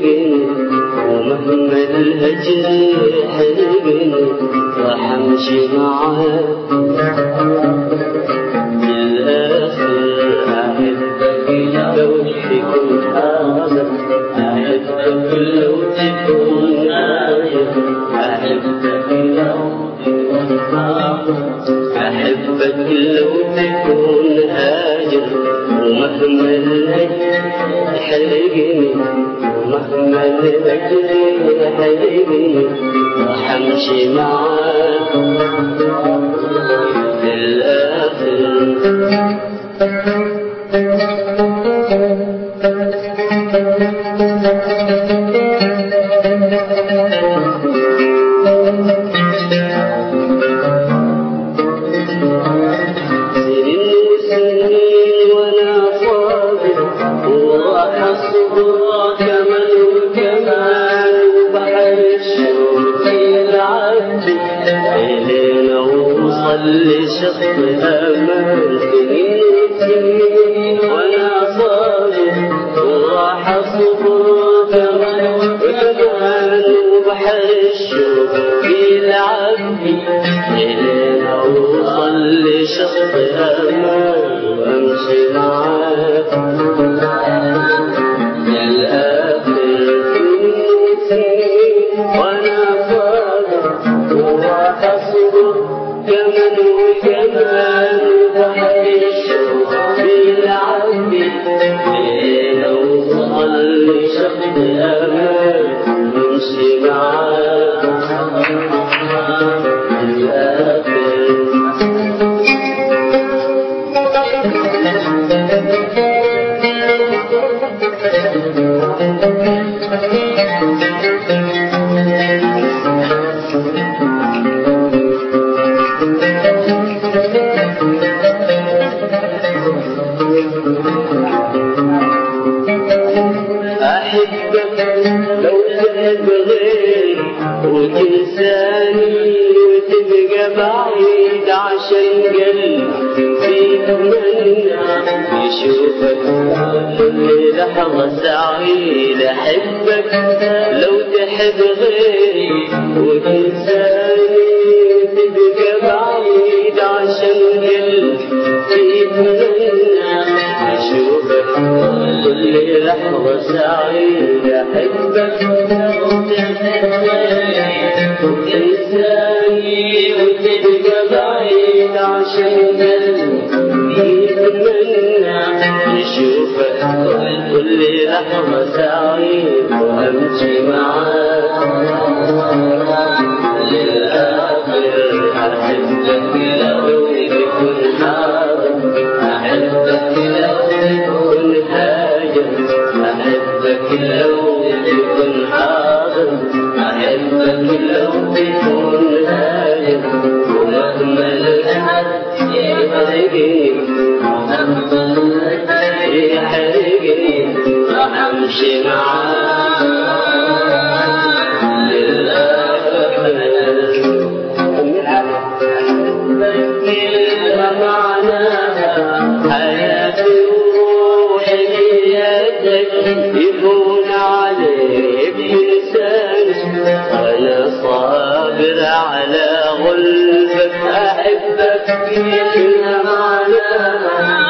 يحرقني ومهما الهجر يحرقني راح امشي معاك بالاخر احبك لو تكون حاضر احبك لو تكون نايم احبك لو تكون حاضر احبك لو تكون هاجر ومهما الهجر يحرقني ومهما الهجر يحرقني راح امشي معاك للاخر سنين وسنين وانا صابر وراح الصبر كمان وكمان وبحر الشوق يلعبي الين اوصل لشط امان سنين وسنين وانا صابر وراح الصبر كمان وكمان وبحر الشوق يلعبي الين اوصل لشط امان وامشي معاك للآخر سنين وانا صابر وراح اصبر كمان وكمان بحر الشوق بيلعبي لين اوصل لشط امان وامشي معاك للآخر أحبك لو تحب غيري وتنساني وتبقى بعيد عشان قلبي يتمنى يشوفك كل لحظة سعيد أحبك لو تحب غيري وتنساني وتبقى بعيد عشان قلبي يتمنى يشوفك كل لحظة سعيدة أحبك تنساني وتبقى بعيد عشان قلبي يتمنى يشوفك كل لحظة سعيد وأمشي معاك للآخر أحبك لو تكون حاضر أحبك لو تكون هاجر أحبك لو تكون حاضر أحبك لو تكون هاجر ومهما الأحد يحرقني ومهما الأحد يحرقني راح أمشي معاك للآخر معناها حياتي وروحي بيدك يكون عليك لسانك أنا صابر على غلبك أحبك كل معناها